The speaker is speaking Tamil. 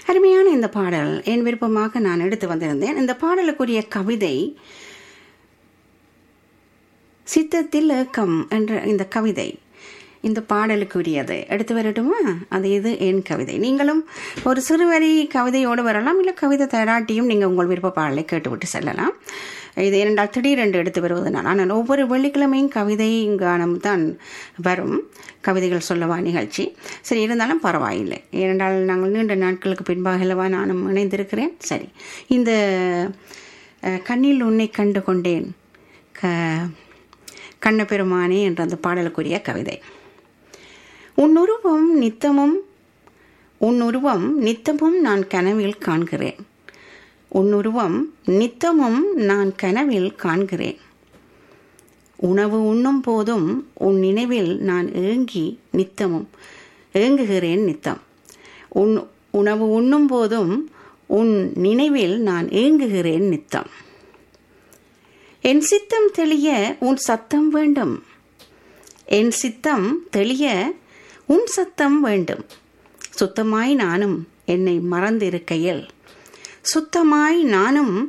அருமையான இந்த பாடல் என் விருப்பமாக நான் எடுத்து வந்திருந்தேன் இந்த பாடலுக்குரிய கவிதை சித்தத்தில் ஏக்கம் என்ற இந்த கவிதை இந்த பாடலுக்குரியது எடுத்து வரட்டுமா அது இது என் கவிதை நீங்களும் ஒரு சிறுவரி கவிதையோடு வரலாம் இல்லை கவிதை தராட்டியும் நீங்கள் உங்கள் விருப்ப பாடலை கேட்டுவிட்டு செல்லலாம் இது இரண்டால் திடீரென்று எடுத்து வருவதனால் ஆனால் ஒவ்வொரு வெள்ளிக்கிழமையும் கவிதை கானம் தான் வரும் கவிதைகள் சொல்லவா நிகழ்ச்சி சரி இருந்தாலும் பரவாயில்லை ஏனென்றால் நாங்கள் நீண்ட நாட்களுக்கு பின்பாக அல்லவா நானும் இணைந்திருக்கிறேன் சரி இந்த அஹ், கண்ணில் உன்னை கண்டு கொண்டேன் க கண்ணபெருமானே என்ற அந்த பாடலுக்குரிய கவிதை உன் உருவம் நித்தமும் உன் உருவம் நித்தமும் நான் கனவில் காண்கிறேன் உன் உருவம் நித்தமும் நான் கனவில் காண்கிறேன் உணவு உண்ணும் போதும் உன் நினைவில் நான் ஏங்கி நித்தமும் ஏங்குகிறேன் நித்தம் உன் உணவு உண்ணும் போதும் உன் நினைவில் நான் ஏங்குகிறேன் நித்தம் என் சித்தம் தெளிய உன் சத்தம் வேண்டும் என் சித்தம் தெளிய உன் சத்தம் வேண்டும் சுத்தமாய் நானும் என்னை மறந்திருக்கையில் சுத்தமாய் நானும்